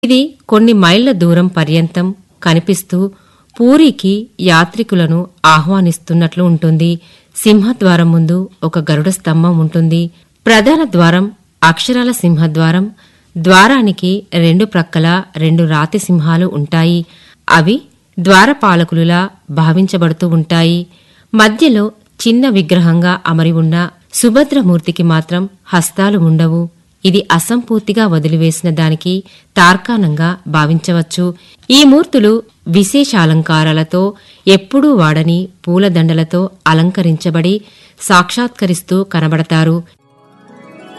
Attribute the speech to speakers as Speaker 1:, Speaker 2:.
Speaker 1: ఇది కొన్ని మైళ్ల దూరం పర్యంతం కనిపిస్తూ పూరికి యాత్రికులను ఆహ్వానిస్తున్నట్లు ఉంటుంది సింహద్వారం ముందు ఒక గరుడ స్తంభం ఉంటుంది ప్రధాన ద్వారం అక్షరాల సింహద్వారం ద్వారానికి రెండు ప్రక్కల రెండు రాతి సింహాలు ఉంటాయి అవి ద్వారపాలకులులా భావించబడుతూ ఉంటాయి మధ్యలో చిన్న విగ్రహంగా అమరి ఉన్న సుభద్రమూర్తికి మాత్రం హస్తాలు ఉండవు ఇది అసంపూర్తిగా వదిలివేసిన దానికి తార్కాణంగా భావించవచ్చు ఈ మూర్తులు విశేషాలంకారాలతో ఎప్పుడూ వాడని పూలదండలతో అలంకరించబడి సాక్షాత్కరిస్తూ కనబడతారు